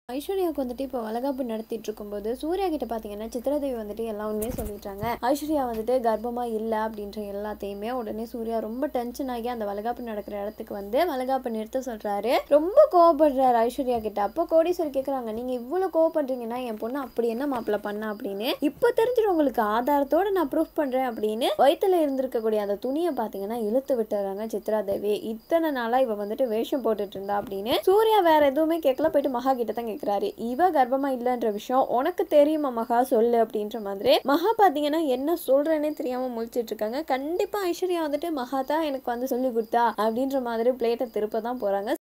ஐஸ்வர்யாவுக்கு வந்துட்டு இப்போ வளகாப்பு நடத்திட்டு இருக்கும்போது சூர்யா கிட்ட பார்த்தீங்கன்னா சித்ராதேவி வந்துட்டு எல்லா உண்மையே சொல்லிட்டாங்க ஐஸ்வர்யா வந்துட்டு கர்ப்பமா இல்லை அப்படின்ற எல்லாத்தையுமே உடனே சூர்யா ரொம்ப டென்ஷன் ஆகி அந்த வளகாப்பு நடக்கிற இடத்துக்கு வந்து வளகாப்பு நிறுத்த சொல்றாரு ரொம்ப கோவப்படுறாரு ஐஸ்வர்யா கிட்ட அப்போ கோடீஸ்வரி கேட்குறாங்க நீங்க இவ்வளோ கோவப்படுறீங்கன்னா என் பொண்ணு அப்படி என்ன மாப்பிள்ள பண்ணா அப்படின்னு இப்போ தெரிஞ்சிடும் உங்களுக்கு ஆதாரத்தோட நான் ப்ரூஃப் பண்றேன் அப்படின்னு வயித்துல இருந்திருக்கக்கூடிய அந்த துணியை பார்த்தீங்கன்னா இழுத்து விட்டுறாங்க சித்ராதேவி இத்தனை நாளா இவ வந்துட்டு வேஷம் போட்டுட்டு இருந்தா அப்படின்னு சூர்யா வேற எதுவுமே கேட்கல போயிட்டு மகா கிட்ட தான் கேட்குறாரு இவ கர்ப்பமா இல்லைன்ற விஷயம் உனக்கு தெரியுமா மகா சொல்லு அப்படின்ற மாதிரி மகா பார்த்தீங்கன்னா என்ன சொல்றேனே தெரியாம முழிச்சிட்டு இருக்காங்க கண்டிப்பா ஐஸ்வர்யா வந்துட்டு மகா தான் எனக்கு வந்து சொல்லி கொடுத்தா அப்படின்ற மாதிரி பிளேட்டை திருப்ப தான் போறாங்க